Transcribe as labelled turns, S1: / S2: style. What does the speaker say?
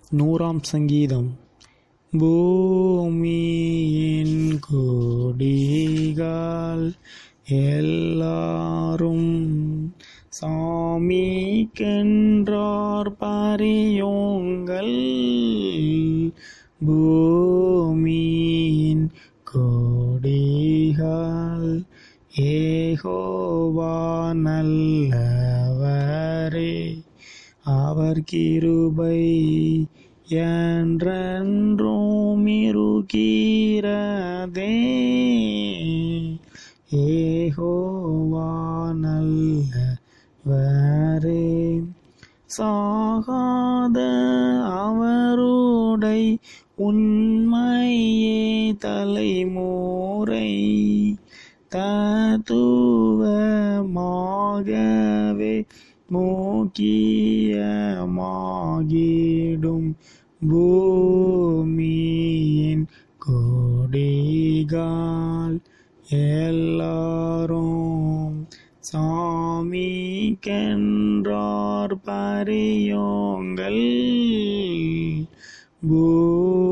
S1: நூறாம் சங்கீதம் பூமியின் கொடிகள் எல்லாரும் சாமிக்கென்றார் பரியோங்கள் பூமியின் கொடிகள் ஏகோவா நல்லவரே அவர் கிருபை என்றென்றும் இருக்கிறதே ஏகோவா நல்லவரே சாகாத அவருடை உண்மையே தலைமுறை தத்துவமாகவே முக்கியமாகிடும் பூமியின் கொடிகால் எல்லாரும் சாமிக்கென்றார் பரியோங்கள் பூ